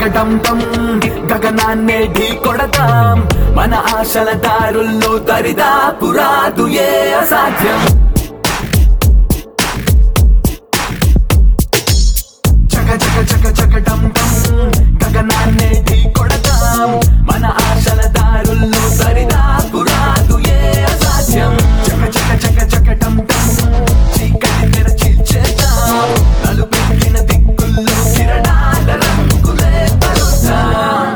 చకటం టం గగనాన్నే ఢీ కొడతాం మన ఆశల దారుల్లో దరిదాపు రాదు ఏ అసాధ్యం చక చక చక చకటం టం గగనాన్నే ఢీ కొడతాం మన ఆశల దారుల్లో దరిదాపు రాదు ఏ అసాధ్యం చక చక చక చకటం టం చీకటి తెర చీల్చేద్దాం నలుపెక్కిన దిక్కుల్లో కిరణాల రంగులే పరుద్దాం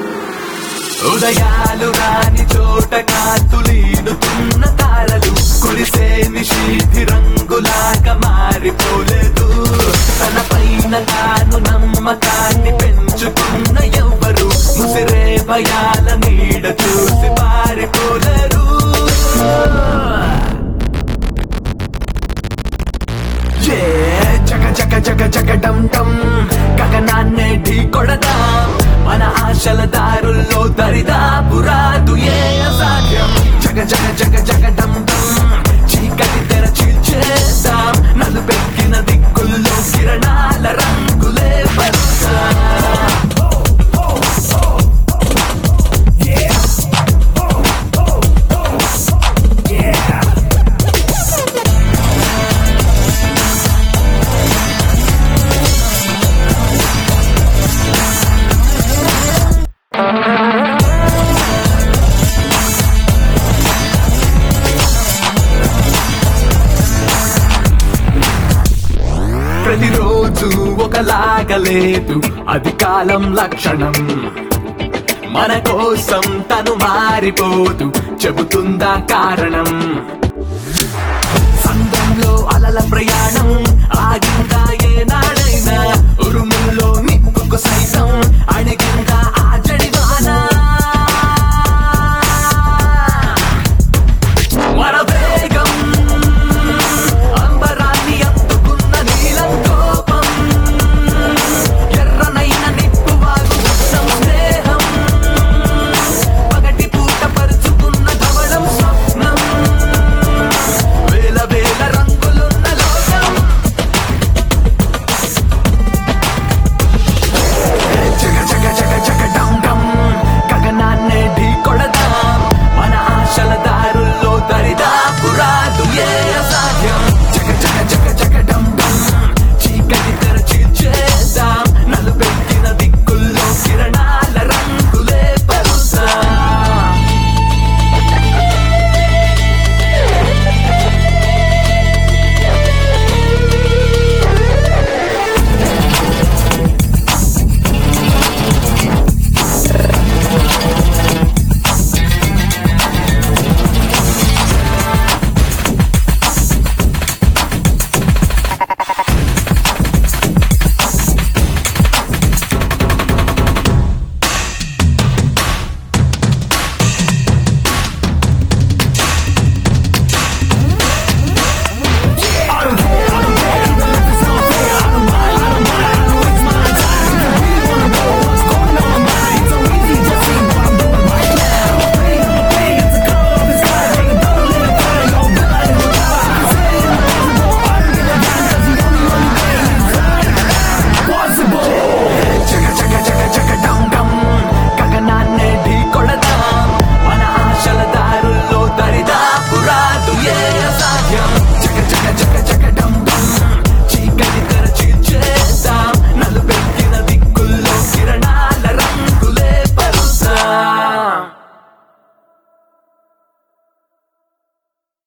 ఉదయాలు రాని చోట కాతులీనుతున్న తారలు కురిసే నిషీధి రంగులాగా మారిపోలేదు తన పైన తాను నమ్మకాన్ని పెంచుకున్న ఎవ్వరు ముసిరే భయాల నీడ చూసి పారిపోలేరు ఏ చక చక చక చక డం డం గగనాన్నే ఢీ కొడదాం మన ఆశల దారుల్లో దరిదాపు రాదు ఏ అసాధ్యం జగ జగ జగ జగ డం డం చీకటి తెర చీల్చేద్దాం నలుపెక్కిన దిక్కుల్లో కిరణాల రంగులే పరుద్దాం ప్రతిరోజు ఒకలాగా లేదు అది కాలం లక్షణం మన కోసం తను మారిపోతూ చెబుతుందా కారణం సంఘంలో అలల ప్రయాణం